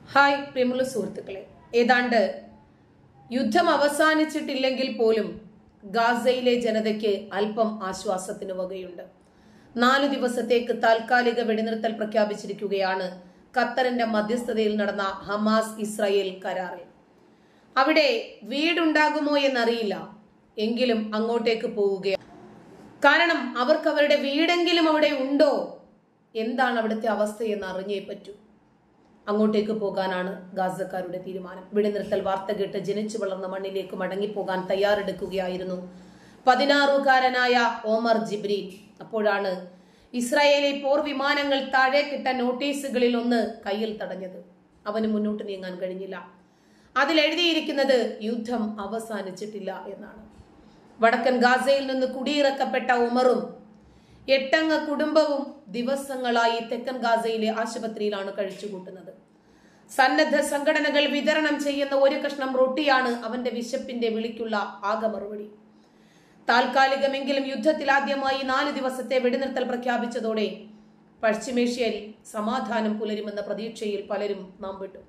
Hi പ്രിയമുള്ള സുഹൃത്തുക്കളെ ഏതാണ്ട് യുദ്ധം അവസാനിച്ചിട്ടില്ലെങ്കിൽ പോലും ഗാസയിലെ ജനതയ്ക്ക് അല്പം ആശ്വാസത്തിന് വകയുണ്ട് നാലു ദിവസത്തേക്ക് താൽക്കാലിക വെടിനിർത്തൽ പ്രഖ്യാപിച്ചിരിക്കുകയാണ് ഖത്തറിന്റെ മധ്യസ്ഥതയിൽ നടന്ന ഹമാസ് ഇസ്രായേൽ കരാറിൽ അവിടെ വീടുണ്ടാകുമോ എന്നറിയില്ല എങ്കിലും അങ്ങോട്ടേക്ക് പോവുകയാണ് കാരണം അവർക്ക് അവരുടെ വീടെങ്കിലും അവിടെ ഉണ്ടോ എന്താണ് അവിടുത്തെ അവസ്ഥയെന്ന് അറിഞ്ഞേ പറ്റൂ അങ്ങോട്ടേക്ക് പോകാനാണ് ഗാസക്കാരുടെ തീരുമാനം വെടിനിർത്തൽ വാർത്ത കേട്ട് ജനിച്ചു വളർന്ന മണ്ണിലേക്ക് മടങ്ങിപ്പോകാൻ തയ്യാറെടുക്കുകയായിരുന്നു പതിനാറുകാരനായ ഓമർ ജിബ്രീൽ അപ്പോഴാണ് ഇസ്രായേലി പോർ വിമാനങ്ങൾ താഴേക്കിട്ട നോട്ടീസുകളിൽ ഒന്ന് കയ്യിൽ തടഞ്ഞത് അവന് മുന്നോട്ട് നീങ്ങാൻ കഴിഞ്ഞില്ല അതിൽ എഴുതിയിരിക്കുന്നത് യുദ്ധം അവസാനിച്ചിട്ടില്ല എന്നാണ് വടക്കൻ ഗാസയിൽ നിന്ന് കുടിയിറക്കപ്പെട്ട ഉമറും എട്ടംഗ കുടുംബവും ദിവസങ്ങളായി തെക്കൻ ഗാസയിലെ ആശുപത്രിയിലാണ് കഴിച്ചുകൂട്ടുന്നത് സന്നദ്ധ സംഘടനകൾ വിതരണം ചെയ്യുന്ന ഒരു കഷ്ണം റൊട്ടിയാണ് അവന്റെ വിശപ്പിന്റെ വിളിക്കുള്ള ആകെ മറുപടി താൽക്കാലികമെങ്കിലും യുദ്ധത്തിൽ ആദ്യമായി നാല് ദിവസത്തെ വെടിനിർത്തൽ പ്രഖ്യാപിച്ചതോടെ പശ്ചിമേഷ്യയിൽ സമാധാനം പുലരുമെന്ന പ്രതീക്ഷയിൽ പലരും നാം വിട്ടു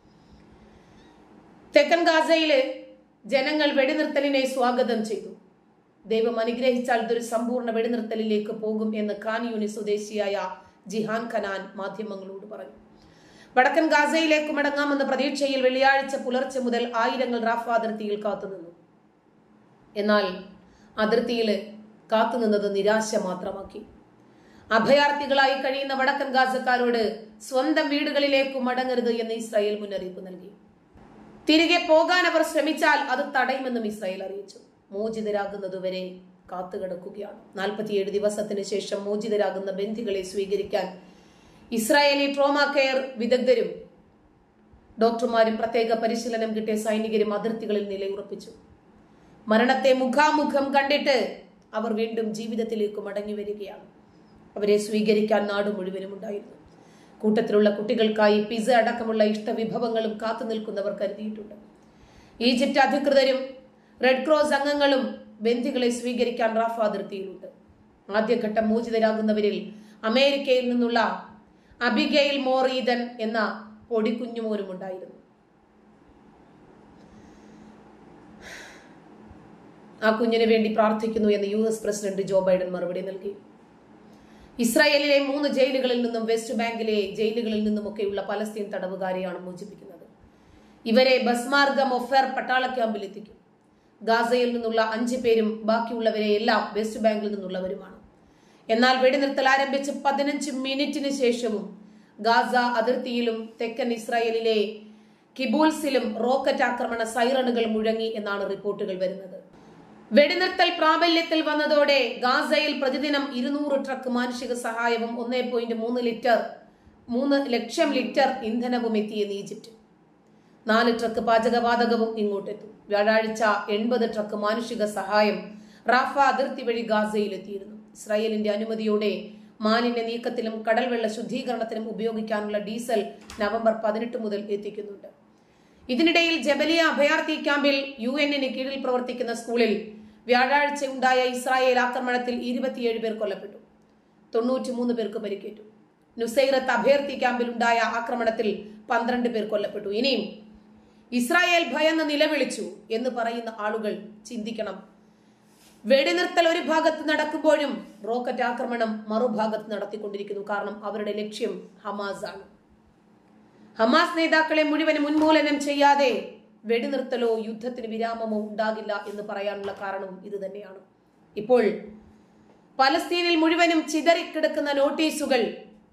തെക്കൻ ഗാസയിലെ ജനങ്ങൾ വെടിനിർത്തലിനെ സ്വാഗതം ചെയ്തു ദൈവം അനുഗ്രഹിച്ചാൽ ഇതൊരു സമ്പൂർണ്ണ വെടിനിർത്തലിലേക്ക് പോകും എന്ന് ഖാൻ യൂണിസ് സ്വദേശിയായ ജിഹാൻ ഖനാൻ മാധ്യമങ്ങളോട് പറഞ്ഞു വടക്കൻ ഗാസയിലേക്ക് മടങ്ങാമെന്ന പ്രതീക്ഷയിൽ വെള്ളിയാഴ്ച പുലർച്ചെ മുതൽ ആയിരങ്ങൾ റാഫ അതിർത്തിയിൽ കാത്തുനിന്നു എന്നാൽ അതിർത്തിയിൽ കാത്തുനിന്നത് നിരാശ മാത്രമാക്കി അഭയാർത്ഥികളായി കഴിയുന്ന വടക്കൻ ഗാസക്കാരോട് സ്വന്തം വീടുകളിലേക്ക് മടങ്ങരുത് എന്ന് ഇസ്രായേൽ മുന്നറിയിപ്പ് നൽകി തിരികെ പോകാൻ അവർ ശ്രമിച്ചാൽ അത് തടയുമെന്നും ഇസ്രായേൽ അറിയിച്ചു മോചിതരാകുന്നതുവരെ കാത്തുകിടക്കുകയാണ് നാൽപ്പത്തിയേഴ് ദിവസത്തിന് ശേഷം മോചിതരാകുന്ന ബന്ധികളെ സ്വീകരിക്കാൻ ഇസ്രായേലി ട്രോമ കെയർ വിദഗ്ധരും ഡോക്ടർമാരും പ്രത്യേക പരിശീലനം കിട്ടിയ സൈനികരും അതിർത്തികളിൽ നിലയുറപ്പിച്ചു മരണത്തെ മുഖാമുഖം കണ്ടിട്ട് അവർ വീണ്ടും ജീവിതത്തിലേക്ക് മടങ്ങി വരികയാണ് അവരെ സ്വീകരിക്കാൻ നാട് മുഴുവനും ഉണ്ടായിരുന്നു കൂട്ടത്തിലുള്ള കുട്ടികൾക്കായി പിസ അടക്കമുള്ള ഇഷ്ടവിഭവങ്ങളും കാത്തു നിൽക്കുന്നവർ കരുതിയിട്ടുണ്ട് ഈജിപ്റ്റ് അധികൃതരും റെഡ് ക്രോസ് അംഗങ്ങളും ബന്ധികളെ സ്വീകരിക്കാൻ റാഫ അതിർത്തിയിലുണ്ട് ആദ്യഘട്ടം മോചിതരാകുന്നവരിൽ അമേരിക്കയിൽ നിന്നുള്ള അബിഗെയിൽ മോറീതൻ എന്ന പൊടിക്കുഞ്ഞുമോനും ഉണ്ടായിരുന്നു ആ കുഞ്ഞിന് വേണ്ടി പ്രാർത്ഥിക്കുന്നു എന്ന് U S president Joe Biden മറുപടി നൽകി ഇസ്രായേലിലെ മൂന്ന് ജയിലുകളിൽ നിന്നും വെസ്റ്റ് ബാങ്കിലെ ജയിലുകളിൽ നിന്നുമൊക്കെയുള്ള പലസ്തീൻ തടവുകാരെയാണ് മോചിപ്പിക്കുന്നത് ഇവരെ ബസ് മാർഗം ഒഫേർ പട്ടാള ക്യാമ്പിൽ എത്തിക്കും ഗാസയിൽ നിന്നുള്ള അഞ്ചു പേരും ബാക്കിയുള്ളവരെ എല്ലാം വെസ്റ്റ് ബാങ്കിൽ നിന്നുള്ളവരുമാണ് എന്നാൽ വെടിനിർത്തൽ ആരംഭിച്ച് പതിനഞ്ച് മിനിറ്റിന് ശേഷവും ഗാസ അതിർത്തിയിലും തെക്കൻ ഇസ്രായേലിലെ കിബൂൾസിലും റോക്കറ്റ് ആക്രമണ സൈറണുകൾ മുഴങ്ങി എന്നാണ് റിപ്പോർട്ടുകൾ വരുന്നത് വെടിനിർത്തൽ പ്രാബല്യത്തിൽ വന്നതോടെ ഗാസയിൽ പ്രതിദിനം ഇരുന്നൂറ് ട്രക്ക് മാനുഷിക സഹായവും ഒന്നേ പോയിന്റ് മൂന്ന് ലിറ്റർ മൂന്ന് ലക്ഷം ലിറ്റർ ഇന്ധനവും എത്തിയെന്ന് ഈജിപ്റ്റ് നാല് ട്രക്ക് പാചകവാതകവും ഇങ്ങോട്ടെത്തും വ്യാഴാഴ്ച എൺപത് ട്രക്ക് മാനുഷിക സഹായം റാഫ അതിർത്തി വഴി ഗാസയിൽ എത്തിയിരുന്നു ഇസ്രായേലിന്റെ അനുമതിയോടെ മാലിന്യ നീക്കത്തിലും കടൽവെള്ള ശുദ്ധീകരണത്തിനും ഉപയോഗിക്കാനുള്ള ഡീസൽ നവംബർ പതിനെട്ട് മുതൽ എത്തിക്കുന്നുണ്ട് ഇതിനിടയിൽ ജബലിയ അഭയാർത്ഥി ക്യാമ്പിൽ യു എന്നിന് കീഴിൽ പ്രവർത്തിക്കുന്ന സ്കൂളിൽ വ്യാഴാഴ്ച ഉണ്ടായ ഇസ്രായേൽ ആക്രമണത്തിൽ ഇരുപത്തിയേഴ് പേർ കൊല്ലപ്പെട്ടു തൊണ്ണൂറ്റിമൂന്ന് പേർക്ക് പരിക്കേറ്റു നുസൈറത്ത് അഭയാർത്ഥി ക്യാമ്പിൽ ഉണ്ടായ ആക്രമണത്തിൽ പന്ത്രണ്ട് പേർ കൊല്ലപ്പെട്ടു ഇനിയും ഇസ്രായേൽ ഭയന്ന് നിലവിളിച്ചു എന്ന് പറയുന്ന ആളുകൾ ചിന്തിക്കണം വെടിനിർത്തൽ ഒരു ഭാഗത്ത് നടക്കുമ്പോഴും റോക്കറ്റ് ആക്രമണം മറുഭാഗത്ത് നടത്തിക്കൊണ്ടിരിക്കുന്നു കാരണം അവരുടെ ലക്ഷ്യം ഹമാസ് ആണ് ഹമാസ് നേതാക്കളെ മുഴുവനും ഉന്മൂലനം ചെയ്യാതെ വെടിനിർത്തലോ യുദ്ധത്തിന് വിരാമമോ ഉണ്ടാകില്ല എന്ന് പറയാനുള്ള കാരണവും ഇത് തന്നെയാണ് ഇപ്പോൾ പലസ്തീനിൽ മുഴുവനും ചിതറിക്കിടക്കുന്ന നോട്ടീസുകൾ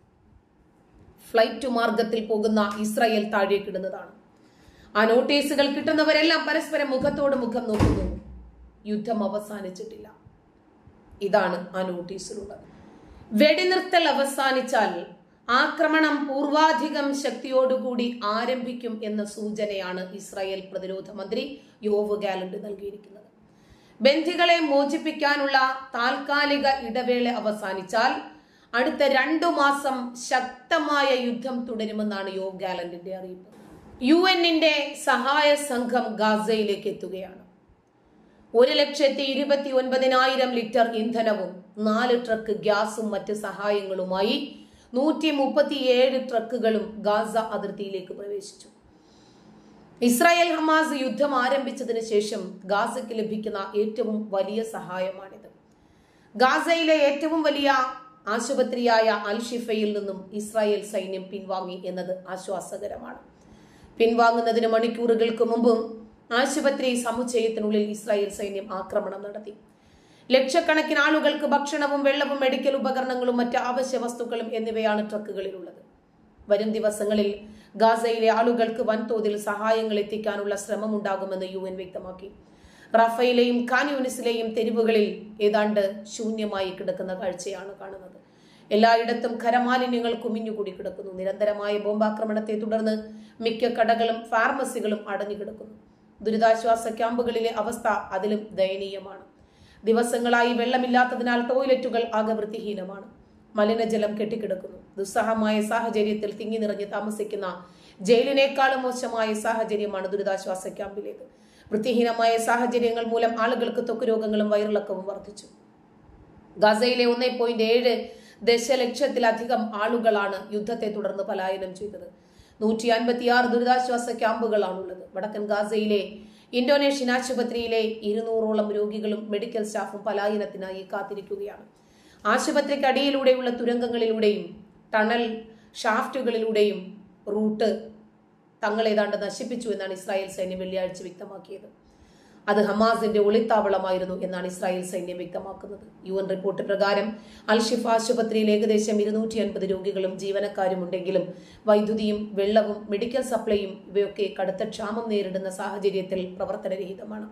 ഫ്ലൈറ്റ് മാർഗത്തിൽ പോകുന്ന ഇസ്രായേൽ താഴേക്കിടുന്നതാണ് ആ നോട്ടീസുകൾ കിട്ടുന്നവരെല്ലാം പരസ്പരം മുഖത്തോട് മുഖം നോക്കുന്നു യുദ്ധം അവസാനിച്ചിട്ടില്ല ഇതാണ് ആ നോട്ടീസിലുള്ളത് വെടിനിർത്തൽ അവസാനിച്ചാൽ ആക്രമണം പൂർവാധികം ശക്തിയോടുകൂടി ആരംഭിക്കും എന്ന സൂചനയാണ് ഇസ്രായേൽ പ്രതിരോധ മന്ത്രി യോവ് ഗാലന്റ് നൽകിയിരിക്കുന്നത് ബന്ധികളെ മോചിപ്പിക്കാനുള്ള താൽക്കാലിക ഇടവേള അവസാനിച്ചാൽ അടുത്ത രണ്ടു മാസം ശക്തമായ യുദ്ധം തുടരുമെന്നാണ് യോവ് ഗാലന്റിന്റെ അറിയിപ്പ് യു എന്നിന്റെ സഹായ സംഘം ഗാസയിലേക്ക് എത്തുകയാണ് ഒരു ലക്ഷത്തി ഇരുപത്തി ഒൻപതിനായിരം ലിറ്റർ ഇന്ധനവും നാല് ട്രക്ക് ഗ്യാസും മറ്റ് സഹായങ്ങളുമായി നൂറ്റി മുപ്പത്തിയേഴ് ട്രക്കുകളും ഗാസ അതിർത്തിയിലേക്ക് പ്രവേശിച്ചു ഇസ്രായേൽ ഹമാസ് യുദ്ധം ആരംഭിച്ചതിന് ശേഷം ഗാസയ്ക്ക് ലഭിക്കുന്ന ഏറ്റവും വലിയ സഹായമാണിത് ഗാസയിലെ ഏറ്റവും വലിയ ആശുപത്രിയായ അൽ ഷിഫയിൽ നിന്നും ഇസ്രായേൽ സൈന്യം പിൻവാങ്ങി എന്നത് ആശ്വാസകരമാണ് പിൻവാങ്ങുന്നതിന് മണിക്കൂറുകൾക്ക് മുമ്പും ആശുപത്രി സമുച്ചയത്തിനുള്ളിൽ ഇസ്രായേൽ സൈന്യം ആക്രമണം നടത്തി ലക്ഷക്കണക്കിന് ആളുകൾക്ക് ഭക്ഷണവും വെള്ളവും മെഡിക്കൽ ഉപകരണങ്ങളും മറ്റ് അവശ്യ വസ്തുക്കളും എന്നിവയാണ് ട്രക്കുകളിലുള്ളത് വരും ദിവസങ്ങളിൽ ഗാസയിലെ ആളുകൾക്ക് വൻതോതിൽ സഹായങ്ങൾ എത്തിക്കാനുള്ള ശ്രമമുണ്ടാകുമെന്ന് യു എൻ വ്യക്തമാക്കി റഫയിലെയും ഖാൻയൂനിസിലെയും തെരുവുകളിൽ ഏതാണ്ട് ശൂന്യമായി കിടക്കുന്ന കാഴ്ചയാണ് കാണുന്നത് എല്ലായിടത്തും ഖരമാലിന്യങ്ങൾ കുമിഞ്ഞുകൂടി കിടക്കുന്നു നിരന്തരമായ ബോംബാക്രമണത്തെ തുടർന്ന് മിക്ക കടകളും ഫാർമസികളും അടഞ്ഞു കിടക്കുന്നു ദുരിതാശ്വാസ ക്യാമ്പുകളിലെ അവസ്ഥ അതിലും ദയനീയമാണ് ദിവസങ്ങളായി വെള്ളമില്ലാത്തതിനാൽ ടോയ്ലറ്റുകൾ ആകെ വൃത്തിഹീനമാണ് മലിനജലം കെട്ടിക്കിടക്കുന്നു ദുസ്സഹമായ സാഹചര്യത്തിൽ തിങ്ങി നിറഞ്ഞ് താമസിക്കുന്ന ജയിലിനേക്കാളും മോശമായ സാഹചര്യമാണ് ദുരിതാശ്വാസ ക്യാമ്പിലേത് വൃത്തിഹീനമായ സാഹചര്യങ്ങൾ മൂലം ആളുകൾക്ക് ത്വക്ക് രോഗങ്ങളും വയറിളക്കവും വർദ്ധിച്ചു ഗസയിലെ ഒന്നേ പോയിന്റ് ഏഴ് ദശലക്ഷത്തിലധികം ആളുകളാണ് യുദ്ധത്തെ തുടർന്ന് പലായനം ചെയ്തത് നൂറ്റി അൻപത്തിയാറ് ദുരിതാശ്വാസ ക്യാമ്പുകളാണുള്ളത് വടക്കൻ ഗാസയിലെ ഇന്തോനേഷ്യൻ ആശുപത്രിയിലെ ഇരുന്നൂറോളം രോഗികളും മെഡിക്കൽ സ്റ്റാഫും പലായനത്തിനായി കാത്തിരിക്കുകയാണ് ആശുപത്രിക്ക് അടിയിലൂടെയുള്ള തുരങ്കങ്ങളിലൂടെയും ടണൽ ഷാഫ്റ്റുകളിലൂടെയും റൂട്ട് തങ്ങൾ ഏതാണ്ട് നശിപ്പിച്ചു എന്നാണ് ഇസ്രായേൽ സൈന്യം വെള്ളിയാഴ്ച വ്യക്തമാക്കിയത് അത് ഹമാസിന്റെ ഒളിത്താവളമായിരുന്നു എന്നാണ് ഇസ്രായേൽ സൈന്യം വ്യക്തമാക്കുന്നത് യു എൻ റിപ്പോർട്ട് പ്രകാരം അൽഷിഫ ആശുപത്രിയിൽ ഏകദേശം ഇരുന്നൂറ്റി അൻപത് രോഗികളും ജീവനക്കാരും ഉണ്ടെങ്കിലും വൈദ്യുതിയും വെള്ളവും മെഡിക്കൽ സപ്ലൈയും ഇവയൊക്കെ കടുത്ത ക്ഷാമം നേരിടുന്ന സാഹചര്യത്തിൽ പ്രവർത്തനരഹിതമാണ്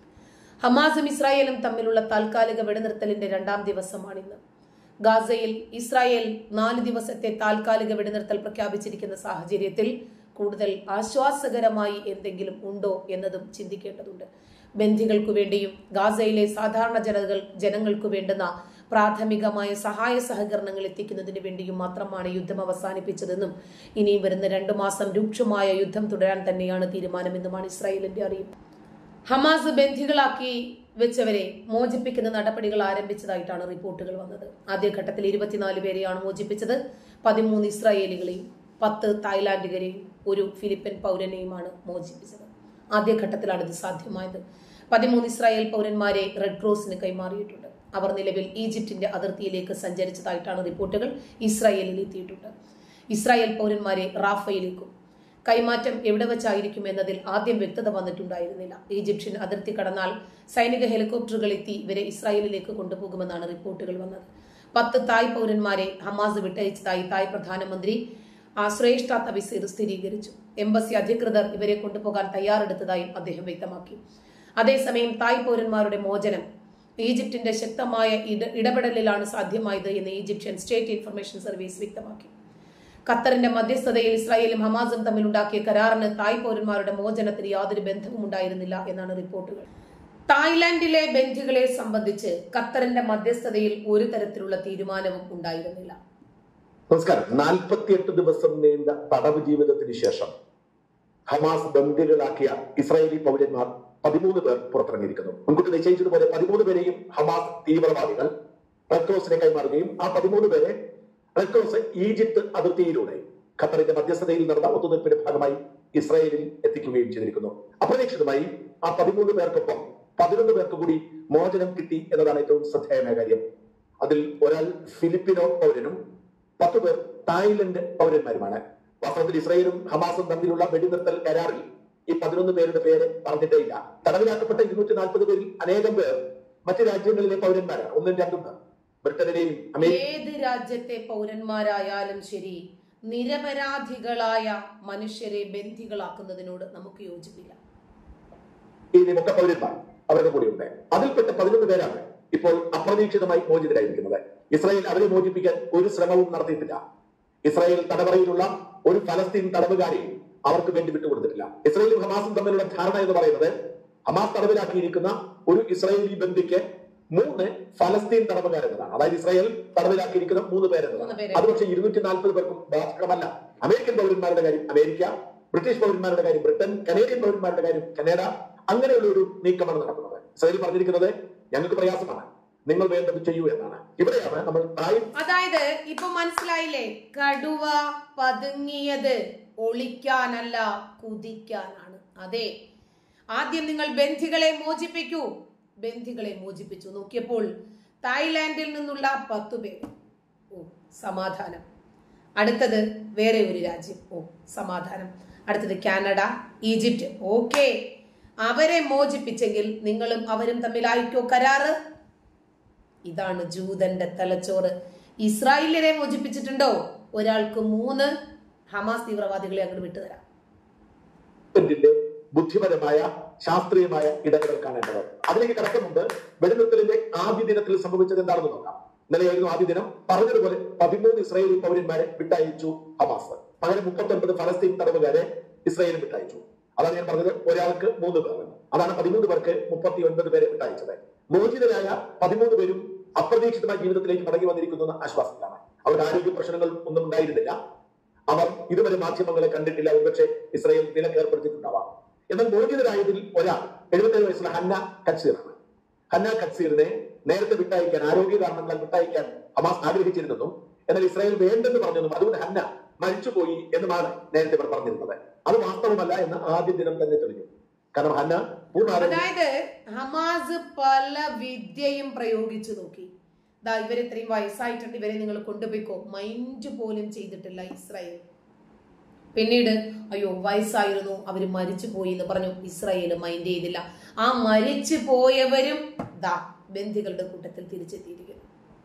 ഹമാസും ഇസ്രായേലും തമ്മിലുള്ള താൽക്കാലിക വെടിനിർത്തലിന്റെ രണ്ടാം ദിവസമാണിന്ന് ഗാസയിൽ ഇസ്രായേൽ നാല് ദിവസത്തെ താൽക്കാലിക വെടിനിർത്തൽ പ്രഖ്യാപിച്ചിരിക്കുന്ന സാഹചര്യത്തിൽ കൂടുതൽ ആശ്വാസകരമായി എന്തെങ്കിലും ഉണ്ടോ എന്നതും ചിന്തിക്കേണ്ടതുണ്ട് ബന്ധികൾക്കു വേണ്ടിയും ഗാസയിലെ സാധാരണ ജനതകൾ ജനങ്ങൾക്കു വേണ്ടുന്ന പ്രാഥമികമായ സഹായ സഹകരണങ്ങൾ എത്തിക്കുന്നതിന് വേണ്ടിയും മാത്രമാണ് യുദ്ധം അവസാനിപ്പിച്ചതെന്നും ഇനിയും വരുന്ന രണ്ടു മാസം രൂക്ഷമായ യുദ്ധം തുടരാൻ തന്നെയാണ് തീരുമാനമെന്നുമാണ് ഇസ്രായേലിന്റെ അറിയിപ്പ് ഹമാസ് ബന്ധികളാക്കി വെച്ചവരെ മോചിപ്പിക്കുന്ന നടപടികൾ ആരംഭിച്ചതായിട്ടാണ് റിപ്പോർട്ടുകൾ വന്നത് ആദ്യഘട്ടത്തിൽ ഇരുപത്തിനാല് പേരെയാണ് മോചിപ്പിച്ചത് പതിമൂന്ന് ഇസ്രായേലികളെയും പത്ത് തായ്ലാന്റുകാരെയും ഒരു ഫിലിപ്പൻ പൗരനെയുമാണ് മോചിപ്പിച്ചത് ആദ്യഘട്ടത്തിലാണ് ഇത് സാധ്യമായത് പതിമൂന്ന് ഇസ്രായേൽ പൗരന്മാരെ റെഡ് ക്രോസിന് കൈമാറിയിട്ടുണ്ട് അവർ നിലവിൽ ഈജിപ്തിന്റെ അതിർത്തിയിലേക്ക് സഞ്ചരിച്ചതായിട്ടാണ് റിപ്പോർട്ടുകൾ ഇസ്രായേലിൽ എത്തിയിട്ടുണ്ട് ഇസ്രായേൽ പൗരന്മാരെ റാഫയിലേക്കും കൈമാറ്റം എവിടെ വെച്ചായിരിക്കും എന്നതിൽ ആദ്യം വ്യക്തത വന്നിട്ടുണ്ടായിരുന്നില്ല ഈജിപ്ഷ്യൻ അതിർത്തി കടന്നാൽ സൈനിക ഹെലികോപ്റ്ററുകൾ എത്തി ഇവരെ ഇസ്രായേലിലേക്ക് കൊണ്ടുപോകുമെന്നാണ് റിപ്പോർട്ടുകൾ വന്നത് പത്ത് തായ് പൗരന്മാരെ ഹമാസ് വിട്ടയച്ചതായി തായ് പ്രധാനമന്ത്രി ശ്രേഷ്ഠ തവിസീർ സ്ഥിരീകരിച്ചു എംബസി അധികൃതർ ഇവരെ കൊണ്ടുപോകാൻ തയ്യാറെടുത്തതായും അദ്ദേഹം വ്യക്തമാക്കി അതേസമയം തായ് പൗരന്മാരുടെ മോചനം ഈജിപ്തിന്റെ ശക്തമായ ഇട- ഇടപെടലിലാണ് സാധ്യമായത് എന്ന് ഈജിപ്ഷ്യൻ സ്റ്റേറ്റ് ഇൻഫർമേഷൻ സർവീസ് വ്യക്തമാക്കി ഖത്തറിന്റെ മധ്യസ്ഥതയിൽ ഇസ്രായേലും ഹമാസും തമ്മിലുണ്ടാക്കിയ കരാറിന് തായ് പൗരന്മാരുടെ മോചനത്തിന് യാതൊരു ബന്ധവും ഉണ്ടായിരുന്നില്ല എന്നാണ് റിപ്പോർട്ടുകൾ തായ്ലാന്റിലെ ബന്ധികളെ സംബന്ധിച്ച് ഖത്തറിന്റെ മധ്യസ്ഥതയിൽ ഒരു തരത്തിലുള്ള തീരുമാനവും ഉണ്ടായിരുന്നില്ല നമസ്കാരം നാൽപ്പത്തിയെട്ട് ദിവസം നീണ്ട തടവ് ജീവിതത്തിന് ശേഷം ഹമാസ് ബന്ദികളാക്കിയ ഇസ്രായേലി പൗരന്മാർ പതിമൂന്ന് പേർ പുറത്തിറങ്ങിയിരിക്കുന്നു മുൻകൂട്ടി നിശ്ചയിച്ചതുപോലെ പതിമൂന്ന് പേരെയും ഹമാസ് തീവ്രവാദികൾ റെഡ് ക്രോസിനെ കൈമാറുകയും ആ പതിമൂന്ന് പേരെ റെഡ് ക്രോസ് ഈജിപ്ത് അതിർത്തിയിലൂടെ ഖത്തറിന്റെ മധ്യസ്ഥതയിൽ നടന്ന ഒത്തുതീർപ്പിന്റെ ഭാഗമായി ഇസ്രായേലിൽ എത്തിക്കുകയും ചെയ്തിരിക്കുന്നു അപ്രതീക്ഷിതമായി ആ പതിമൂന്ന് പേർക്കൊപ്പം പതിനൊന്ന് പേർക്ക് കൂടി മോചനം കിട്ടി എന്നതാണ് ഏറ്റവും ശ്രദ്ധേയമായ കാര്യം അതിൽ ഒരാൾ ഫിലിപ്പിനോ പൗരനും പത്ത് പേർ തായ്ലൻഡ് പൗരന്മാരുമാണ് വാസ്തവത്തിൽ ഇസ്രായേലും ഹമാസും തമ്മിലുള്ള വെടിനിർത്തൽ കരാറിൽ ഈ പതിനൊന്ന് പേരുടെ പേര് പറഞ്ഞിട്ടേ ഇല്ല തടവിലാക്കപ്പെട്ട ഇരുന്നൂറ്റി നാൽപ്പത് പേരിൽ അനേകം പേർ മറ്റു രാജ്യങ്ങളിലെ പൗരന്മാരാണ് ഒന്നും രണ്ടും പേർ ബ്രിട്ടനിലെയും അമേരിക്ക ഏത് രാജ്യത്തെ പൗരന്മാരായാലും ശരി നിരപരാധികളായ മനുഷ്യരെ ബന്ധികളാക്കുന്നതിനോട് നമുക്ക് യോജിപ്പില്ല ഈ നിമുക്ത പൗരന്മാർ അവരുടെ കൂടെയുണ്ട് അതിൽപ്പെട്ട പതിനൊന്ന് പേരാണ് ഇപ്പോൾ അപ്രതീക്ഷിതമായി മോചിതരായിരിക്കുന്നത് ഇസ്രായേൽ അവരെ മോചിപ്പിക്കാൻ ഒരു ശ്രമവും നടത്തിയിട്ടില്ല ഇസ്രായേൽ തടവറയിലുള്ള ഒരു ഫലസ്തീൻ തടവുകാരെയും അവർക്ക് വേണ്ടി വിട്ടുകൊടുത്തിട്ടില്ല ഇസ്രായേലും ഹമാസും തമ്മിലുള്ള ധാരണ എന്ന് പറയുന്നത് ഹമാസ് തടവിലാക്കിയിരിക്കുന്ന ഒരു ഇസ്രായേലി ബന്ധിക്ക് മൂന്ന് ഫലസ്തീൻ തടവുകാരെന്നതാണ് അതായത് ഇസ്രായേൽ തടവിലാക്കിയിരിക്കുന്ന മൂന്ന് പേരെന്നതാണ് മൂന്ന് പേരെ. അത് പക്ഷേ ഇരുന്നൂറ്റി നാൽപ്പത് പേർക്കും ബാധകമല്ല അമേരിക്കൻ പൗരന്മാരുടെ കാര്യം അമേരിക്ക ബ്രിട്ടീഷ് പൗരന്മാരുടെ കാര്യം ബ്രിട്ടൻ കനേഡിയൻ പൗരന്മാരുടെ കാര്യം കനഡ അങ്ങനെയുള്ള ഒരു നീക്കമാണ് നടക്കുന്നത് ഇസ്രായേൽ പറഞ്ഞിരിക്കുന്നത് ഞങ്ങൾക്ക് പ്രയാസമാണ് നിങ്ങൾ വേണ്ടത് ചെയ്യൂ എന്നാണ് ഇവിടെയാണ് നമ്മൾ തായ് അതായത് ഇപ്പൊ മനസ്സിലായില്ലേ കടുവ പതുങ്ങിയത് ഒളിക്കാനല്ല കുതിക്കാനാണ് അതെ ആദ്യം നിങ്ങൾ ബന്ധികളെ മോചിപ്പിക്കൂ ബന്ധികളെ മോചിപ്പിച്ചു നോക്കിയപ്പോൾ തായ്ലാന്റിൽ നിന്നുള്ള പത്തു പേര് ഓ സമാധാനം അടുത്തത് വേറെ ഒരു രാജ്യം ഓ സമാധാനം അടുത്തത് കാനഡ ഈജിപ്റ്റ് ഓക്കെ അവരെ മോചിപ്പിച്ചെങ്കിൽ നിങ്ങളും അവരും തമ്മിലായിക്കോ കരാറ് ഇതാണ് ജൂതന്റെ തലച്ചോറ് ഇസ്രായേലിനെ മോചിപ്പിച്ചിട്ടുണ്ടോ ഒരാൾക്ക് മൂന്ന് ഹമാസ് തീവ്രവാദികളെ അങ്ങോട്ട് വിട്ടുതരാം ഗവൺമെന്റിന്റെ ബുദ്ധിപരമായ ശാസ്ത്രീയമായ ഇടപെടൽ കാണേണ്ടത് അതിലേക്ക് കടക്കുന്നുണ്ട് വെടിനിർത്തലിന്റെ ആദ്യ ദിനത്തിൽ സംഭവിച്ചത് എന്താണെന്ന് നോക്കാം ഇന്നലെയായിരുന്നു ആദ്യ ദിനം പറഞ്ഞതുപോലെ പതിമൂന്ന് ഇസ്രായേലി പൗരന്മാരെ വിട്ടയച്ചു ഹമാസ് പകരം മുപ്പത്തി ഒൻപത് ഫലസ്തീൻ തടവുകാരെ ഇസ്രായേലിൽ വിട്ടയച്ചു അതാണ് ഞാൻ പറഞ്ഞത് ഒരാൾക്ക് മൂന്ന് പേർ അതാണ് പതിമൂന്ന് പേർക്ക് മുപ്പത്തി ഒൻപത് പേരെ വിട്ടയച്ചത് മോചിതരായ പതിമൂന്ന് പേരും അപ്രതീക്ഷിതമായ ജീവിതത്തിലേക്ക് മടങ്ങി വന്നിരിക്കുന്നു എന്ന ആശ്വാസത്തിലാണ് അവർക്ക് ആരോഗ്യ പ്രശ്നങ്ങൾ ഒന്നും ഉണ്ടായിരുന്നില്ല അവർ ഇതുവരെ മാധ്യമങ്ങളെ കണ്ടിട്ടില്ല ഒരുപക്ഷെ ഇസ്രായേൽ വിലക്ക് ഏർപ്പെടുത്തിയിട്ടുണ്ടാവാം എന്നാൽ മോചിതരായതിൽ ഒരാൾ എഴുപത്തേഴ് വയസ്സുള്ള ഹന്ന കച്ചീറാണ് ഹന്ന കച്ചീറിനെ നേരത്തെ വിട്ടയക്കാൻ ആരോഗ്യ കാരണങ്ങളാൽ വിട്ടയക്കാൻ ഹമാസ് ആഗ്രഹിച്ചിരുന്നെന്നും എന്നാൽ ഇസ്രായേൽ വേണ്ടെന്ന് പറഞ്ഞെന്നും അതുകൊണ്ട് ഹന്ന മരിച്ചുപോയി എന്നുമാണ് നേരത്തെ ഇവർ പറഞ്ഞിരുന്നത് അത് വാസ്തവമല്ല എന്ന് ആദ്യ ദിനം തന്നെ തെളിഞ്ഞു കാരണം ഹന്ന പൂർണ്ണ ആരോഗ്യ അതായത് ഹമാസ് പല വിദ്യയും പ്രയോഗിച്ചു നോക്കി ദാ ഇവരെ ഇത്രയും വയസ്സായിട്ടുണ്ട് ഇവരെ നിങ്ങൾ കൊണ്ടുപോയിക്കോ മൈൻഡ് പോലും ചെയ്തിട്ടില്ല ഇസ്രായേൽ പിന്നീട് അയ്യോ വയസ്സായിരുന്നു അവര് മരിച്ചു പോയി എന്ന് പറഞ്ഞു ഇസ്രായേൽ മൈൻഡ് ചെയ്തില്ല ആ മരിച്ചു പോയവരും ദാ ബന്ധികളുടെ കൂട്ടത്തിൽ തിരിച്ചെത്തിയിരിക്കുന്നു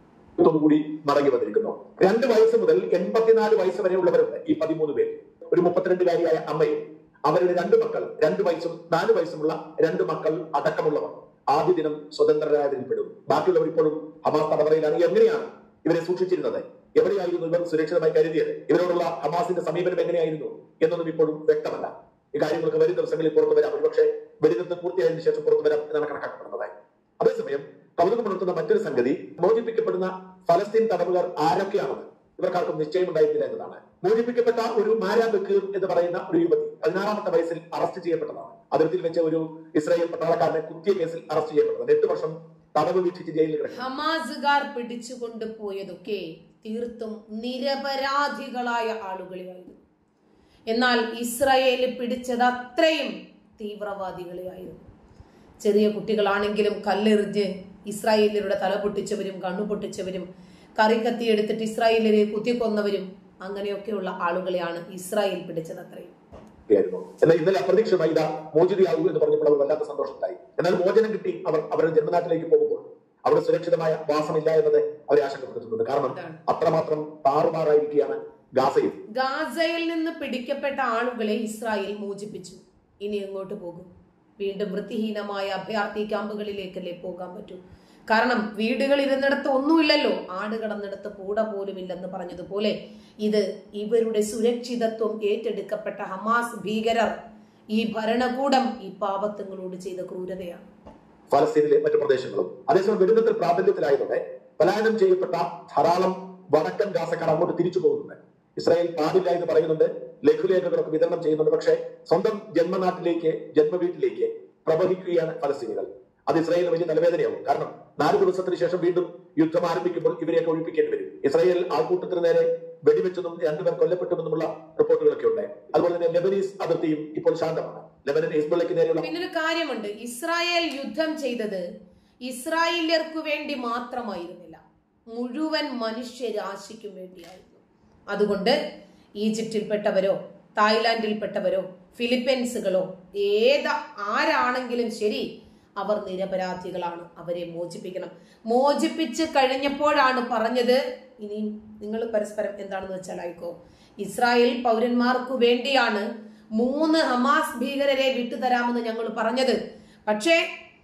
കൂടി മടങ്ങി വന്നിരിക്കുന്നു രണ്ട് വയസ്സ് മുതൽ എൺപത്തിനാല് വയസ്സ് വരെയുള്ളവരുണ്ട് ഈ പതിമൂന്ന് പേര് ഒരു മുപ്പത്തിരണ്ടുകാരിയായ അമ്മയും അവരുടെ രണ്ട് മക്കൾ രണ്ട് വയസ്സും നാല് വയസ്സുമുള്ള രണ്ട് മക്കൾ അടക്കമുള്ളവർ ആദ്യ ദിനം സ്വതന്ത്രരായതിൽ പെടും ബാക്കിയുള്ളവർ ഇപ്പോഴും ഹമാസ് തടവറയിലാണ് എങ്ങനെയാണ് ഇവരെ സൂക്ഷിച്ചിരുന്നത് എവിടെയായിരുന്നു ഇവർ സുരക്ഷിതമായി കരുതിയത് ഇവരോടുള്ള ഹമാസിന്റെ സമീപനം എങ്ങനെയായിരുന്നു എന്നൊന്നും ഇപ്പോഴും വ്യക്തമല്ല ഈ കാര്യങ്ങളൊക്കെ വരും ദിവസങ്ങളിൽ പുറത്തു വരാം ഒരുപക്ഷെ വെടിനിർത്തം പൂർത്തിയായതിനു ശേഷം പുറത്തു വരാം എന്നാണ് കണക്കാക്കപ്പെടുന്നത് അതേസമയം കൗതുകമുണർത്തുന്ന മറ്റൊരു സംഗതി മോചിപ്പിക്കപ്പെടുന്ന ഫലസ്തീൻ തടവുകാർ ആരൊക്കെയാണെന്ന് ഇവർക്കാർക്കും നിശ്ചയമുണ്ടായിരുന്നില്ല എന്നതാണ് മോചിപ്പിക്കപ്പെട്ട ഒരു മാരാ ബക്കീർ എന്ന് പറയുന്ന ഒരു യുവതി പതിനാറാമത്തെ വയസ്സിൽ അറസ്റ്റ് ചെയ്യപ്പെട്ടതാണ് അതിർത്തിയിൽ വെച്ച ഒരു ഇസ്രായേൽ പട്ടാളക്കാരനെ കുത്തിയ കേസിൽ അറസ്റ്റ് ചെയ്യപ്പെട്ടത് എട്ട് വർഷം തടവ് വീക്ഷിച്ച് ജയിലിൽ കിടക്കും ഹമാസുകാർ പിടിച്ചുകൊണ്ട് പോയതൊക്കെ തീർത്തും നിരപരാധികളായ ആളുകളെയായിരുന്നു എന്നാൽ ഇസ്രായേൽ പിടിച്ചത് അത്രയും തീവ്രവാദികളെയായിരുന്നു ചെറിയ കുട്ടികളാണെങ്കിലും കല്ലെറിഞ്ഞ് ഇസ്രായേലിയരുടെ തല പൊട്ടിച്ചവരും കണ്ണു പൊട്ടിച്ചവരും കറി കത്തിയെടുത്തിട്ട് ഇസ്രായേലിനെ കുത്തിക്കൊന്നവരും അങ്ങനെയൊക്കെയുള്ള ആളുകളെയാണ് ഇസ്രായേൽ പിടിച്ചത് അത്രയും ആയിരുന്നു എന്നാൽ ഇന്നലെ അപ്രതീക്ഷിതമായി ഇതാ മോചിതയാകൂ എന്ന് പറഞ്ഞപ്പോൾ അവർ വല്ലാത്ത സന്തോഷത്തിലായി എന്നാൽ മോചനം കിട്ടി അവർ അവരുടെ ജന്മനാട്ടിലേക്ക് പോകുമ്പോൾ അവിടെ സുരക്ഷിതമായ വാസമില്ല എന്നത് അവരെ ആശങ്കപ്പെടുത്തുന്നുണ്ട് കാരണം അതാണ്. അത്രമാത്രം താറുമാറായിരിക്കുകയാണ് ഗാസയും ഗാസയിൽ നിന്ന് പിടിക്കപ്പെട്ട ആളുകളെ ഇസ്രായേൽ മോചിപ്പിച്ചു ഇനി എങ്ങോട്ട് പോകും വീണ്ടും വൃത്തിഹീനമായ അഭയാർത്ഥി ക്യാമ്പുകളിലേക്കല്ലേ പോകാൻ പറ്റൂ കാരണം വീടുകൾ ഇരുന്നിടത്ത് ഒന്നുമില്ലല്ലോ ആട് കിടന്നിടത്ത് പൂട പോലുമില്ലെന്ന് പറഞ്ഞതുപോലെ ഇത് ഇവരുടെ സുരക്ഷിതത്വം ഏറ്റെടുക്കപ്പെട്ട ഹമാസ് ഭീകരർ ഈ ഭരണകൂടം ഈ പാവത്തങ്ങളോട് ചെയ്ത ക്രൂരതയാണ് ഫലസ്തീനിലെ മറ്റു പ്രദേശങ്ങളും അതേസമയം വെടിനിർത്തൽ പ്രാബല്യത്തിലായതോടെ പലായനം ചെയ്യപ്പെട്ട ധാരാളം വടക്കൻ ഗാസക്കാർ അങ്ങോട്ട് തിരിച്ചു പോകുന്നുണ്ട് ഇസ്രായേൽ പാടില്ല എന്ന് പറയുന്നുണ്ട് ലഘുലേഖകളൊക്കെ വിതരണം ചെയ്യുന്നുണ്ട് പക്ഷേ സ്വന്തം ജന്മനാട്ടിലേക്ക് ജന്മവീട്ടിലേക്ക് പ്രവഹിക്കുകയാണ് ഫലസ്തീനികൾ അത് ഇസ്രായേലിന് വലിയ തലവേദനയാവും കാരണം നാല് ദിവസത്തിന് ശേഷം വീണ്ടും യുദ്ധം ആരംഭിക്കുമ്പോൾ ഇവരെയൊക്കെ ഒഴിപ്പിക്കേണ്ടി വരും ഇസ്രായേൽ ആൾക്കൂട്ടത്തിന് നേരെ വെടിവെച്ചതും രണ്ടുപേർ കൊല്ലപ്പെട്ടുമെന്നുമുള്ള റിപ്പോർട്ടുകളൊക്കെ ഉണ്ട് അതുപോലെ തന്നെ ലെബനീസ് അതിർത്തിയും ഇപ്പോൾ ശാന്തമാണ് ലെബനൻ ഹിസ്ബുള്ളയ്ക്ക് നേരെയുള്ള പിന്നൊരു കാര്യമുണ്ട് ഇസ്രായേൽ യുദ്ധം ചെയ്തത് ഇസ്രായേല്യർക്കു വേണ്ടി മാത്രമായിരുന്നില്ല മുഴുവൻ മനുഷ്യരാശിക്കും വേണ്ടിയായിരുന്നു അതുകൊണ്ട് ഈജിപ്തിൽപ്പെട്ടവരോ തായ്ലാന്റിൽപ്പെട്ടവരോ ഫിലിപ്പീൻസുകളോ ഏത ആരാണെങ്കിലും ശരി അവർ നിരപരാധികളാണ് അവരെ മോചിപ്പിക്കണം മോചിപ്പിച്ച് കഴിഞ്ഞപ്പോഴാണ് പറഞ്ഞത് ഇനി നിങ്ങൾ പരസ്പരം എന്താണെന്ന് വെച്ചാൽ ആയിക്കോ ഇസ്രായേൽ പൗരന്മാർക്കു വേണ്ടിയാണ് മൂന്ന് ഹമാസ് ഭീകരരെ വിട്ടുതരാമെന്ന് ഞങ്ങൾ പറഞ്ഞത് പക്ഷേ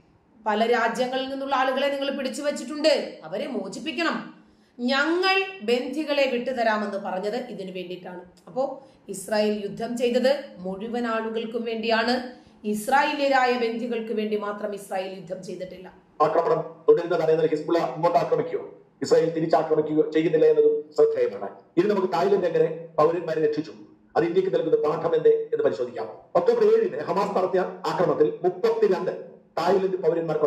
പല രാജ്യങ്ങളിൽ നിന്നുള്ള ആളുകളെ നിങ്ങൾ പിടിച്ചു വച്ചിട്ടുണ്ട് അവരെ മോചിപ്പിക്കണം ഞങ്ങൾ ബന്ധികളെ വിട്ടുതരാമെന്ന് പറഞ്ഞത് ഇതിനു വേണ്ടിയിട്ടാണ് അപ്പോ ഇസ്രായേൽ യുദ്ധം ചെയ്തത് മുഴുവൻ ആളുകൾക്കും വേണ്ടിയാണ് ഇസ്രായേലിയരായ ബന്ധികൾക്ക് വേണ്ടി മാത്രം ഇസ്രായേൽ യുദ്ധം ചെയ്തിട്ടില്ല ആക്രമണം തുടരുന്നതാണ് എന്നാൽ ഹിസ്ബുള്ള ഇങ്ങോട്ട് ആക്രമിക്കുകയോ ഇസ്രായേൽ തിരിച്ചാക്രമിക്കുകയോ ചെയ്യുന്നില്ല എന്നതും ശ്രദ്ധേയമാണ് ഇനി നമുക്ക് തായ്ലൻഡ് എങ്ങനെ പൗരന്മാരെ രക്ഷിച്ചു അത് ഇന്ത്യക്ക് നൽകുന്ന പാഠം എന്ത് എന്ന് പരിശോധിക്കാം ഒക്ടോബർ ഏഴിന് ഹമാസ് നടത്തിയ ആക്രമണത്തിൽ മുപ്പത്തിരണ്ട് തായ്ലൻഡ് പൗരന്മാർ കൊല്ലപ്പെട്ടിരുന്നു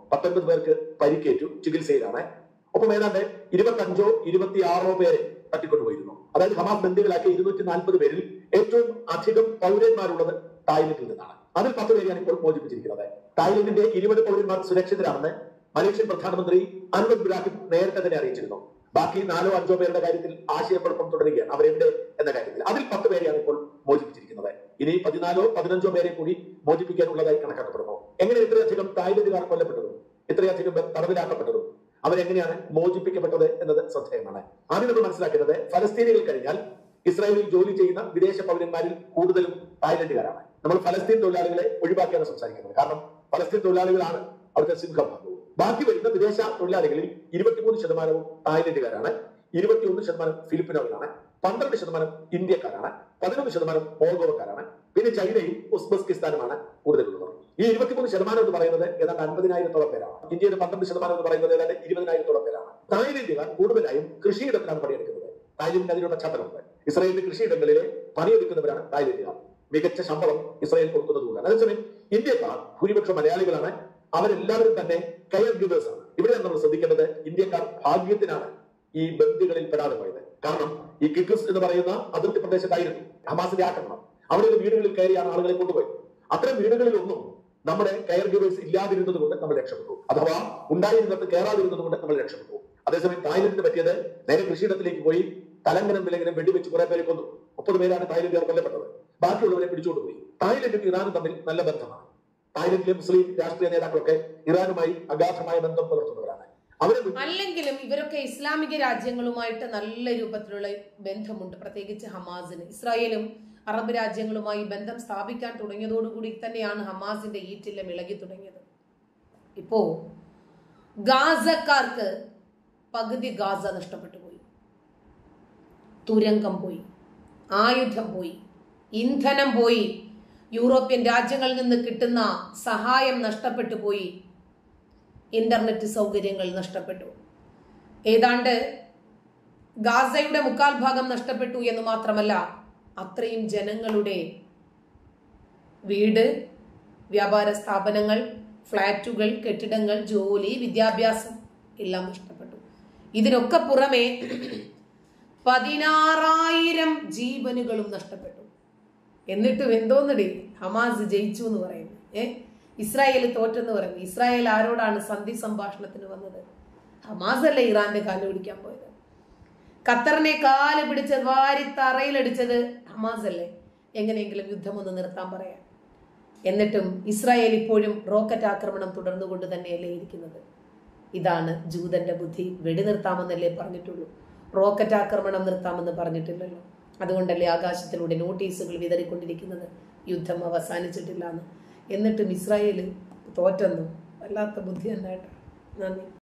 പത്തൊൻപത് പേർക്ക് പരിക്കേറ്റു ചികിത്സയിലാണ് ഒപ്പം ഏതാണ്ട് ഇരുപത്തഞ്ചോ ഇരുപത്തിയാറോ പേരെ തട്ടിക്കൊണ്ടുപോയിരുന്നു അതായത് ഹമാസ് ബന്ദികളാക്കിയ ഇരുന്നൂറ്റി നാൽപ്പത് പേരിൽ ഏറ്റവും അധികം പൗരന്മാരുള്ളത് തായ്ലൻഡിൽ നിന്നാണ് അതിൽ പത്ത് പേരെയാണ് ഇപ്പോൾ മോചിപ്പിച്ചിരിക്കുന്നത് തായ്ലൻഡിന്റെ ഇരുപത് പൗരന്മാർ സുരക്ഷിതരാണെന്ന് മലേഷ്യൻ പ്രധാനമന്ത്രി അൻവർ ഇബ്രാഹിം നേരത്തെ തന്നെ അറിയിച്ചിരുന്നു ബാക്കി നാലോ അഞ്ചോ പേരുടെ കാര്യത്തിൽ ആശയക്കുഴപ്പം തുടരുകയാണ് അവരെവിടെ എന്ന കാര്യത്തിൽ അതിൽ പത്ത് പേരെയാണ് ഇപ്പോൾ മോചിപ്പിച്ചിരിക്കുന്നത് ഇനി പതിനാലോ പതിനഞ്ചോ പേരെ കൂടി മോചിപ്പിക്കാനുള്ളതായി കണക്കാക്കപ്പെടുന്നു എങ്ങനെ ഇത്രയധികം തായ്ലൻഡുകാർ കൊല്ലപ്പെട്ടതും ഇത്രയധികം പേർ തടവിലാക്കപ്പെട്ടതും അവരെങ്ങനെയാണ് മോചിപ്പിക്കപ്പെട്ടത് എന്നത് ശ്രദ്ധേയമാണ് ആദ്യം നമ്മൾ മനസ്സിലാക്കുന്നത് ഫലസ്തീനികൾ കഴിഞ്ഞാൽ ഇസ്രായേലിൽ ജോലി ചെയ്യുന്ന വിദേശ പൗരന്മാരിൽ കൂടുതലും തായ്ലൻഡുകാരാണ് നമ്മൾ ഫലസ്തീൻ തൊഴിലാളികളെ ഒഴിവാക്കിയാണ് സംസാരിക്കുന്നത് കാരണം ഫലസ്തീൻ തൊഴിലാളികളാണ് അവിടുത്തെ സിംഹഭാഗവും ബാക്കി വരുന്ന വിദേശ തൊഴിലാളികളിൽ ഇരുപത്തിമൂന്ന് ശതമാനവും തായ്ലൻഡുകാരാണ് ഇരുപത്തിയൊന്ന് ശതമാനം ഫിലിപ്പിനോകളാണ് പന്ത്രണ്ട് ശതമാനം ഇന്ത്യക്കാരാണ് പതിനൊന്ന് ശതമാനം മോൾഗോവക്കാരാണ് പിന്നെ ചൈനയും ഉസ്ബെസ്കിസ്ഥാനുമാണ് കൂടുതലുള്ളവർ ഈ ഇരുപത്തിമൂന്ന് ശതമാനം എന്ന് പറയുന്നത് ഏതാണ്ട് അൻപതിനായിരത്തോളം പേരാണ് ഇന്ത്യയുടെ പന്ത്രണ്ട് ശതമാനം എന്ന് പറയുന്നത് ഏതാണ്ട് ഇരുപതിനായിരത്തോളം പേരാണ് തായ്ലൻഡുകാർ കൂടുതലായും കൃഷിയിടത്തിലാണ് പണിയെടുക്കുന്നത് തായ്ലൻഡിന് അതിനുള്ള പശ്ചാത്തലമുണ്ട് ഇസ്രായേലിന്റെ കൃഷിയിടങ്ങളിലെ പണിയെടുക്കുന്നവരാണ് തായ്ലൻഡുകാർ മികച്ച ശമ്പളം ഇസ്രായേൽ കൊടുക്കുന്നതുകൊണ്ട് അതേസമയം ഇന്ത്യക്കാർ ഭൂരിപക്ഷം മലയാളികളാണ് അവരെല്ലാവരും തന്നെ കെയർ ഗിവേഴ്സ് ആണ് ഇവിടെയാണ് നമ്മൾ ശ്രദ്ധിക്കേണ്ടത് ഇന്ത്യക്കാർ ഭാഗ്യത്തിനാണ് ഈ ബന്ദികളിൽ പെടാതെ പോയത് കാരണം ഈ കിക്കിസ് എന്ന് പറയുന്ന അതിർത്തി പ്രദേശത്തായിരുന്നു ഹമാസിന്റെ ആക്രമണം അവിടെയുള്ള വീടുകളിൽ കയറിയാണ് ആളുകളെ കൊണ്ടുപോയത് അത്തരം വീടുകളിലൊന്നും നമ്മുടെ കെയർ ഗിവേഴ്സ് ഇല്ലാതിരുന്നത് കൊണ്ട് നമ്മൾ രക്ഷപ്പെട്ടു അഥവാ ഉണ്ടായിരുന്നിട്ട് കയറാതിരുന്നത് കൊണ്ട് നമ്മൾ രക്ഷപ്പെട്ടു അതേസമയം തായ്ലൻഡിന് പറ്റിയത് നേരെ കൃഷിയിടത്തിലേക്ക് പോയി തലങ്കനം വിലങ്ങനം വെടിവെച്ച് കുറെ പേരെ കൊന്നു മുപ്പത് പേരാണ് തായ്ലൻഡുകാർ കൊല്ലപ്പെട്ടത് ബാക്കിയുള്ളവരെ പിടിച്ചുകൊണ്ടുപോയി തായ്ലൻഡും ഇറാനും തമ്മിൽ നല്ല ബന്ധമാണ് തായ്ലൻഡിലെ മുസ്ലിം രാഷ്ട്രീയ നേതാക്കളൊക്കെ ഇറാനുമായി അഗാധമായ ബന്ധം പുലർത്തുന്നവരാണ് അവരെ മുൻ- അല്ലെങ്കിലും ഇവരൊക്കെ ഇസ്ലാമിക രാജ്യങ്ങളുമായിട്ട് നല്ല രൂപത്തിലുള്ള ബന്ധമുണ്ട് പ്രത്യേകിച്ച് ഹമാസിന് ഇസ്രായേലും അറബ് രാജ്യങ്ങളുമായി ബന്ധം സ്ഥാപിക്കാൻ തുടങ്ങിയതോടുകൂടി തന്നെയാണ് ഹമാസിന്റെ ഈറ്റില്ലം ഇളകി തുടങ്ങിയത് ഇപ്പോ ഗാസക്കാർക്ക് പകുതി ഗാസ നഷ്ടപ്പെട്ടു പോയി തുരങ്കം പോയി ആയുധം പോയി ഇന്ധനം പോയി യൂറോപ്യൻ രാജ്യങ്ങളിൽ നിന്ന് കിട്ടുന്ന സഹായം നഷ്ടപ്പെട്ടു പോയി ഇന്റർനെറ്റ് സൗകര്യങ്ങൾ നഷ്ടപ്പെട്ടു ഏതാണ്ട് ഗാസയുടെ മുക്കാൽ ഭാഗം നഷ്ടപ്പെട്ടു എന്ന് മാത്രമല്ല അത്രയും ജനങ്ങളുടെ വീട് വ്യാപാര സ്ഥാപനങ്ങൾ ഫ്ലാറ്റുകൾ കെട്ടിടങ്ങൾ ജോലി വിദ്യാഭ്യാസം എല്ലാം നഷ്ടപ്പെട്ടു ഇതിനൊക്കെ പുറമെ പതിനാറായിരം ജീവനുകളും നഷ്ടപ്പെട്ടു എന്നിട്ടും എന്തോന്നടി ഹമാസ് ജയിച്ചു എന്ന് പറയുന്നു ഏ ഇസ്രായേൽ തോറ്റെന്ന് പറയുന്നു ഇസ്രായേൽ ആരോടാണ് സന്ധി സംഭാഷണത്തിന് വന്നത് ഹമാസ് അല്ലേ ഇറാന്റെ കാല് പിടിക്കാൻ പോയത് ഖത്തറിനെ കാല് പിടിച്ച് വാരി തറയിലടിച്ചത് ഹമാസ് അല്ലേ എങ്ങനെയെങ്കിലും യുദ്ധം ഒന്ന് നിർത്താൻ പറയാം എന്നിട്ടും ഇസ്രായേൽ ഇപ്പോഴും റോക്കറ്റ് ആക്രമണം തുടർന്നുകൊണ്ട് തന്നെയല്ലേ ഇരിക്കുന്നത് ഇതാണ് ജൂതന്റെ ബുദ്ധി വെടിനിർത്താമെന്നല്ലേ പറഞ്ഞിട്ടുള്ളൂ റോക്കറ്റ് ആക്രമണം നിർത്താമെന്ന് പറഞ്ഞിട്ടില്ലല്ലോ അതുകൊണ്ടല്ലേ ആകാശത്തിലൂടെ നോട്ടീസുകൾ വിതറിക്കൊണ്ടിരിക്കുന്നത് യുദ്ധം അവസാനിച്ചിട്ടില്ല എന്ന് എന്നിട്ടും ഇസ്രായേൽ തോറ്റെന്നു വല്ലാത്ത ബുദ്ധി തന്നെ കേട്ടോ നന്ദി